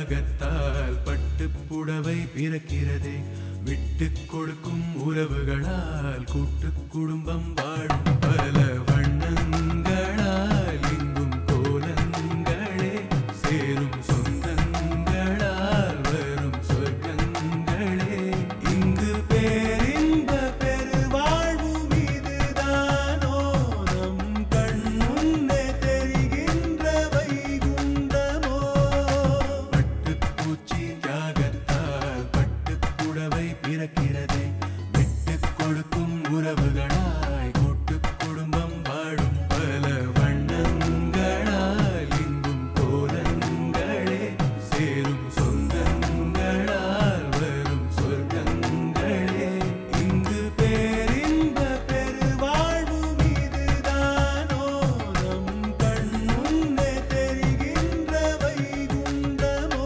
தியாகத்தால் பட்டு புடவை பிறக்கிறதே விட்டு கொடுக்கும் உறவுகளால் கூட்டு குடும்பம் வாழும் பல வண்ணங்களால் எங்கும் கோலங்களே சேரும் சொந்தங்களால் வரும் சொர்க்கங்களே இங்கு பேரின்ப பெருவாழ்வும் இதுதானோ நம் கண் முன்னே தெரிகின்ற வைகுந்தமோ பட்டுப்பூச்சி தியாகத்தால் பட்டு புடவை பிறக்கிறதே விட்டு கொடுக்கும் உறவுகளாய் கூட்டு குடும்பம் வாழும் பல வண்ணங்களால் எங்கும் கோலங்களே சேரும் சொந்தங்களால் வரும் சொர்க்கங்களே இங்கு பேரின்ப பெருவாழ்வும் இதுதானோ நம் கண் முன்னே தெரிகின்ற வைகுந்தமோ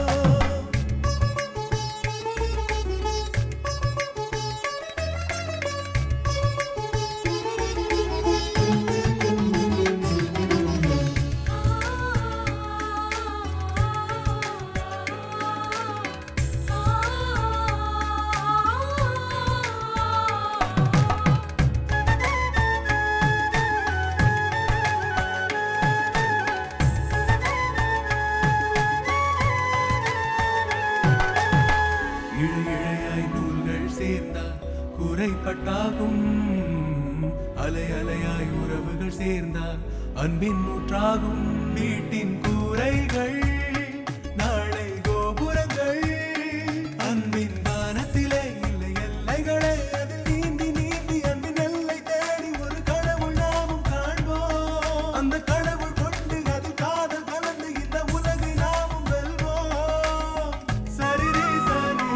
இழை இழையாய் நூல்கள் சேர்ந்தால் குறைப்பட்டாகும் அலை அலையாய் உறவுகள் சேர்ந்தால் அன்பின் நூற்றாகும் வீட்டின் கூரைகள் நாளை கோபுரங்கள் அன்பின் வானத்திலே இல்லை எல்லைகளே அதில் நீந்தி நீந்தி அன்பின் எல்லை தேடி ஒரு கடவுள் நாமும் காண்போம் அந்த கடவுள் கொண்டு அதில் காதல் கலந்து இந்த உலகை நாமும் வெல்வோம் சரிரே சரி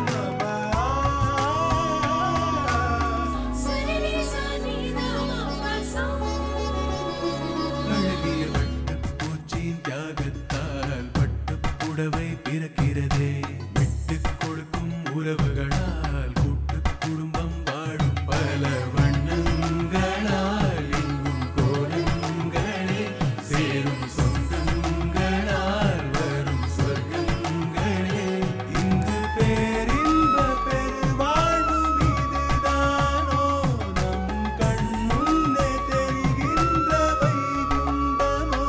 அழகிய வட்டப் பூச்சியின் தியாகத்தால் பட்டுப் புடவை பிறக்கிறதே விட்டுக் கொடுக்கும் உறவுகளால் கூட்டுக் குடும்பம் வாழும் பல வண்ணங்களால் எங்கும் கோலங்களே சேரும் சொந்தங்களால் வரும் சொர்க்கங்களே இங்கு பேரின்ப பெருவாழ்வும் இதுதானோ நம் கண் முன்னே தெரிகின்ற வைகுந்தமோ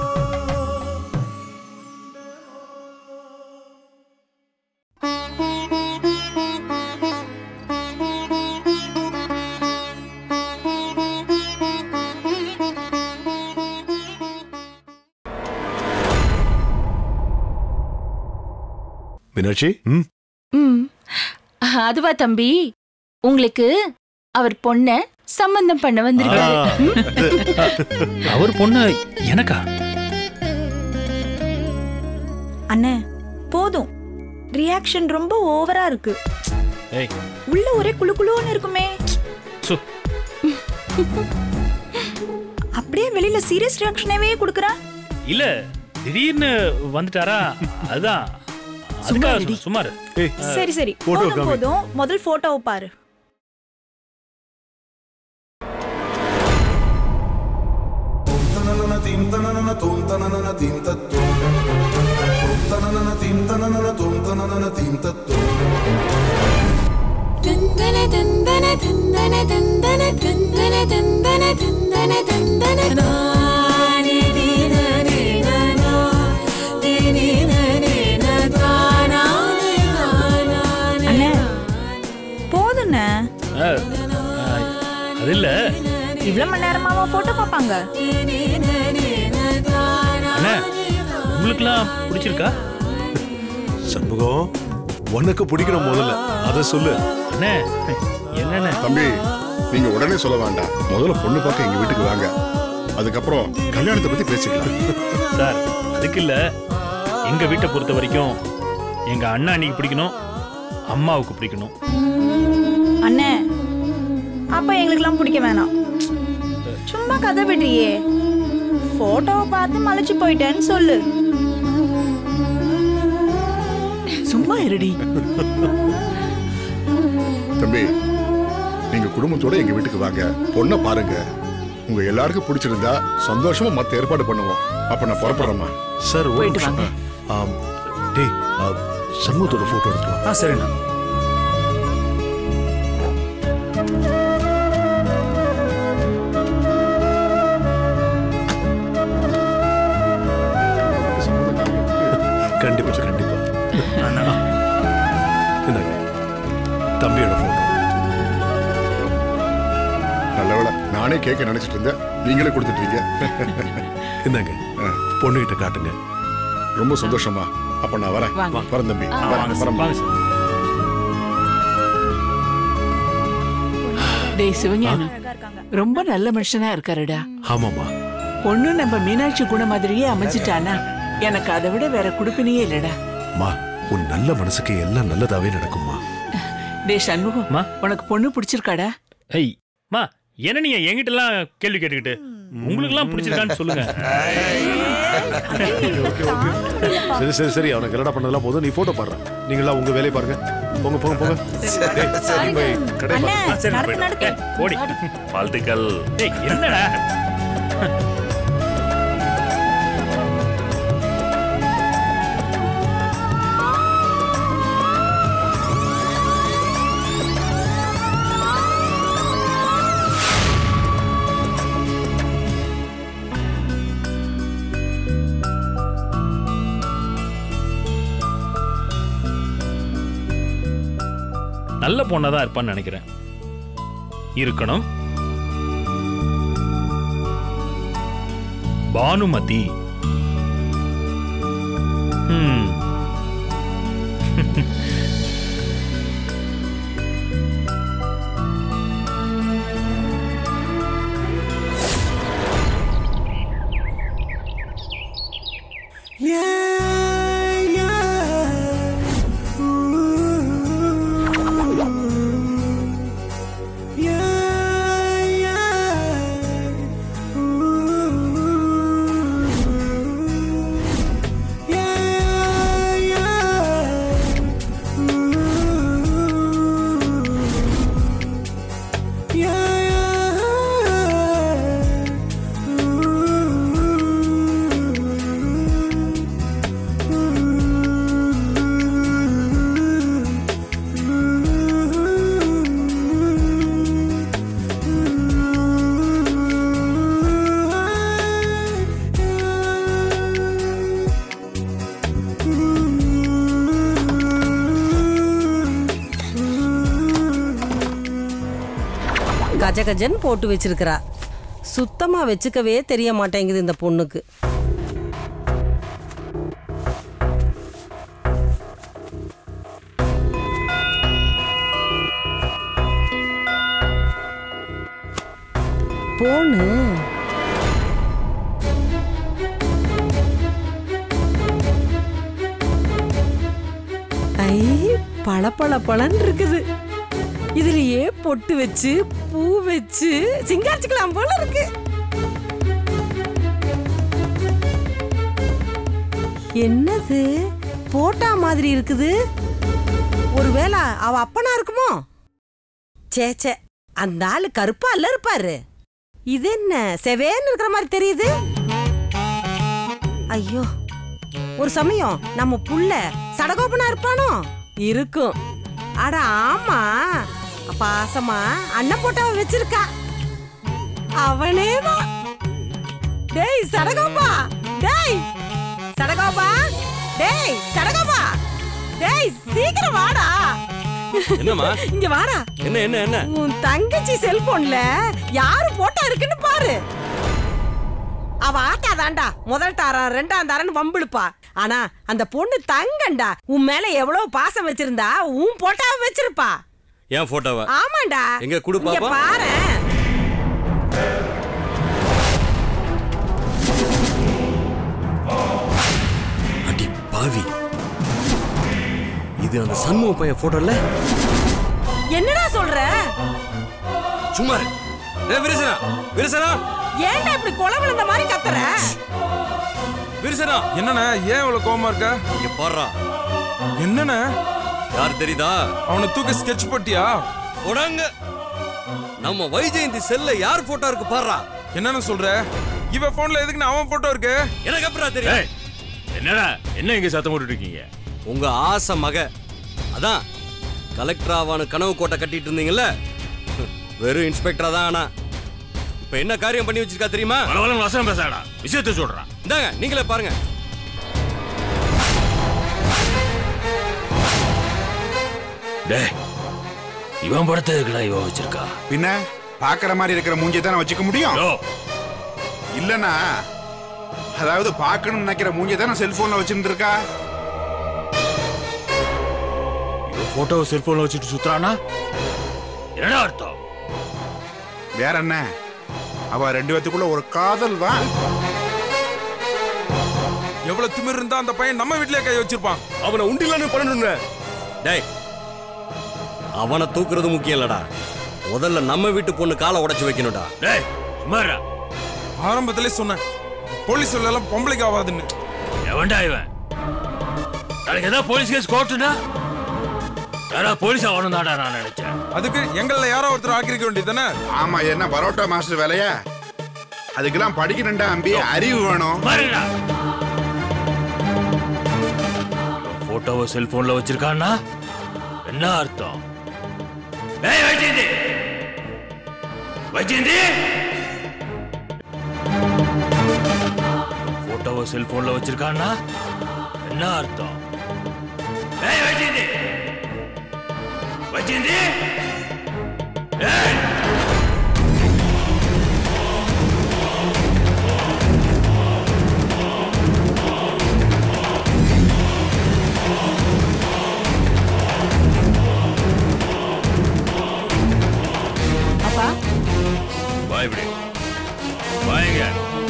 மீனாட்சி ம் ம் அதுவா தம்பி உங்களுக்கு அவர் பொண்ண சம்பந்தம் பண்ண வந்திருக்காரு ம்? அவர் பொண்ணு எனக்கா அண்ணே போதும் ரியாக்ஷன் ரொம்ப ஓவரா இருக்கு ஏய் உள்ள ஒரே குளு குளுன்னு இருக்குமே சு அப்படியே வெளியில சீரியஸ் ரியாக்ஷனவே கொடுக்கறா இல்ல திடீர்னு வந்துட்டாரா அதுதான் அதுக்காக சொன்னேன். சும்மா இரு. ஏய் சரி சரி photo போதும் காமி. போதும் முதல் போட்டோவை பாரு ദന്തന ദന്തന ദന്തന ദന്തന ദന്തന ദന്തന ദന്തന ദന്തന നാനി ദീന നീന നാ ദീന നീന താനാനി താനാനി அண்ணே போதுண்ணே அஹ், அஹ், அது இல்ல இவ்வளவு மணி நேரமாவா போட்டோ பாப்பாங்க നീന നീന താനാ அண்ணே உங்களுக்குலாம் பிடிச்சிருக்கா சண்முகம் உனக்கு பிடிக்கணும் முதல்ல அதை சொல்லு அண்ணே என்னண்ணே தம்பி நீங்க உடனே சொல்ல வேண்டாம் முதல்ல பொண்ணு பார்க்க எங்க வீட்டுக்கு வாங்க அதுக்கப்புறம் கல்யாணத்தை பத்தி பேசிக்கலாம் சார் அதுக்கு இல்ல எங்க வீட்டை பொறுத்த வரைக்கும் எங்க அண்ணா அன்னைக்கு பிடிக்கணும் அம்மாவுக்கு பிடிக்கணும் அண்ணே அப்ப எங்களுக்கெல்லாம் பிடிக்க வேணாம் சும்மா கதை விடுறியே போட்டோவை பார்த்து மலைச்சு போயிட்டேன்னு சொல்லு சும்மா இருடி தம்பி நீங்க குடும்பத்தோட எங்க வீட்டுக்கு வாங்க பொண்ணை பாருங்க உங்க எல்லாருக்கும் பிடிச்சிருந்தா சந்தோஷமா மத்த ஏற்பாடு பண்ணுவோம் அப்ப நான் புறப்படுறேம்மா சார் ஒரு போயிட்டு நிமிஷம். வாங்க. ஆம், டேய் அஹ், சண்முகத்தோட போட்டோ எடுத்துட்டு வா ஆ சரிண்ணா கண்டிப்பா கண்டிப்பா அண்ணா இந்தாங்க தம்பியோட போட்டோ நல்லவேளை நானே கேட்க நினைச்சிட்டு இருந்தேன் நீங்களே கொடுத்துட்டீங்க இந்தாங்க பொண்ணுகிட்ட காட்டுங்க ரொம்ப சந்தோஷமா அப்ப நான் வரேன் வாங்க. வரேன் தம்பி ஆ, வரேன், வாங்க சார் வரேன். வாங்க சார் டேய் சிவஞானம் அழகா இருக்காங்க ரொம்ப நல்ல மனுஷனா இருக்காருடா ஆமாம்மா பொண்ணு நம்ம மீனாட்சி குண மாதிரியே அமைஞ்சிட்டானா எனக்கு அதை விட வேற குடுப்பினையே இல்லடா மா உன் நல்ல மனசுக்கு எல்லாம் நல்லதாவே நடக்கும்மா டேய் சண்முகம் அம்மா. உனக்கு பொண்ணு பிடிச்சிருக்காடா ஐய் மா என்ன நீங்க என்கிட்ட எல்லாம் கேள்வி கேட்டுக்கிட்டு உங்களுக்கு எல்லாம் பிடிச்சிருக்கான்னு சொல்லுங்க சரி சரி சரி அவனுக்கு என்னடா பண்ணதெல்லாம் போதும் நீ போட்டோ பாடுற நீங்களா உங்க வேலையை பாருங்க போங்க போங்க போங்க டேய், நீ போய் கடை அண்ணே பாருங்க ஆ, சரி நடக்கு போயிட்டு நடக்கு ஏய், ஓடி வாழ்த்துக்கள் டேய் என்னடா நல்ல பொண்ணா தான் இருப்பான்னு நினைக்கிறேன் இருக்கணும் பானுமதி ம். கஜகஜன்னு போட்டு வச்சிருக்கிறா சுத்தமா வச்சுக்கவே தெரிய மாட்டேங்குது இந்த பொண்ணுக்கு போனு ஐ பளபள பளன்னு இருக்குது இதுலயே பொட்டு வச்சு பூ வச்சு சிங்காரிச்சுக்கலாம் போல இருக்கு என்னது போட்டா மாதிரி இருக்குது ஒருவேளை அவ அப்பனா இருக்குமோ சே சே அந்த ஆளு கருப்பா இல்ல இருப்பாரு இது என்ன செவேன்னு இருக்கிற மாதிரி தெரியுது ஐயோ ஒரு சமயம் நம்ம புள்ள சடகோபனா இருப்பானோ இருக்கும் அட ஆமா பாசமா அண்ணன் போட்டாவ வச்சிருக்கா அவனே தான் டேய் சடகோபா டேய் சடகோபா டேய் சடகோபா டேய் சீக்கிரம் வாடா என்னம்மா இங்க வாடா என்ன என்ன என்ன உன் தங்கச்சி செல்போன்ல யாரு போட்டோ இருக்குன்னு பாரு அவ ஆட்டாதான்டா முதல் தாரம் ரெண்டாம் தாரன்னு வம்பிழுப்பா ஆனா அந்த பொண்ணு தங்கண்டா உன் மேல எவ்வளவு பாசம் வச்சிருந்தா உன் போட்டாவை வச்சிருப்பா ஏன் போட்டோவா ஆமாண்டா எங்க குடு இங்க பாப்போம். பாரேன் அடி பாவி இது அந்த சண்முக பையன் போட்டோ இல்ல என்னடா சொல்ற சும்மா இரு. ஏய் விரிசனா விரிசனா ஏன்டா இப்படி கொலை விழுந்த மாதிரி கத்துற விரிசனா என்னண்ணே ஏன் இவ்வளவு கோவமா இருக்க இங்க பாடுறா என்னண்ணே யார் தெரியுதா அவனை தூக்க ஸ்கெட்ச் போட்டியா உடங்க நம்ம வைஜெயந்தி செல்ல யார் போட்டோ இருக்கு பாடுறா என்னன்னு சொல்ற இவ போன்ல எதுக்கு அவன் போட்டோ இருக்கு எனக்கு அப்புறம் தெரியும் ஏய், என்னடா என்ன இங்க சத்தம் போட்டுட்டு இருக்கீங்க உங்க ஆசை மக அதான் கலெக்டர் ஆவான கனவு கோட்டை கட்டிட்டு இருந்தீங்கல்ல வெறும் இன்ஸ்பெக்டரா தான் ஆனா இப்ப என்ன காரியம் பண்ணி வச்சிருக்கா தெரியுமா வளவளம் வசனம் பேசாடா விஷயத்தை சொல்றான் இந்தாங்க நீங்களே பாருங்க டேய் இவன் படத்தை எதுக்குடா இவன் வச்சிருக்கா பின்ன பாக்குற மாதிரி இருக்கிற மூஞ்சியை தான் வச்சுக்க முடியும் இல்லனா அதாவது பார்க்கணும்னு நினைக்கிற மூஞ்சியை தான் செல்போன்ல வச்சுட்டு இருக்கா இவன் போட்டோவை செல்போன்ல வச்சுட்டு சுத்துறானா என்னடா அர்த்தம் வேற என்ன அவ ரெண்டு பேத்துக்குள்ள ஒரு காதல் தான் எவ்வளவு திமிர் இருந்தா அந்த பையன் நம்ம வீட்லயே கை வச்சிருப்பான் அவனை உண்டிலான்னு பண்ணணும்னு டேய் அவனை தூக்குறது முக்கியம் இல்லடா முதல்ல நம்ம வீட்டு பொண்ணு காலை உடைச்சு வைக்கணும்டா டேய் சும்மாடா ஆரம்பத்திலே சொன்னேன் போலீஸ் எல்லாம் பொம்பளைக்கு ஆகாதுன்னு எவன்டா இவன் நாளைக்கு ஏதாவது போலீஸ் கேஸ் கோர்ட்டுனா யாரா போலீஸ் ஆகணும் தான்டா நான் நினைச்சேன் அதுக்கு எங்கள யாரோ ஒருத்தர் ஆக்கிருக்க வேண்டியதானே ஆமா என்ன பரோட்டா மாஸ்டர் வேலையா அதுக்கெல்லாம் படிக்கணும்டா அம்பி அறிவு வேணும் பாருடா போட்டோவை செல்போன்ல வச்சிருக்கான்னா என்ன அர்த்தம் ஏய் வைஜெயந்தி வைஜெயந்தி போட்டோவை செல்போன்ல வச்சிருக்கான்னா என்ன அர்த்தம் ஏய் வைஜெயந்தி வைஜெயந்தி ஏய் அப்பா வா இப்படி வாங்க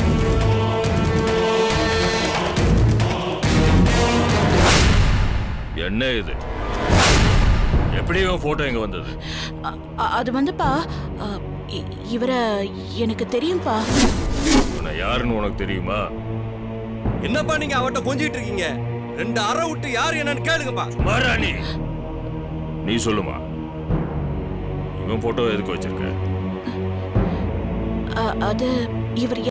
என்ன இது எப்படி இவன் போட்டோ இங்க வந்தது அ- அ- அது வந்துப்பா அ, இ- இவரை எனக்கு தெரியும்பா நான் யாருன்னு உனக்கு தெரியுமா என்னப்பா நீங்க அவட்ட கொஞ்சிட்டு இருக்கீங்க ரெண்டு அறை விட்டு யார் என்னன்னு கேளுங்கப்பா மாராணி நீ சொல்லுமா இவன் போட்டோ எதுக்கு வச்சிருக்க அ, அது இவர்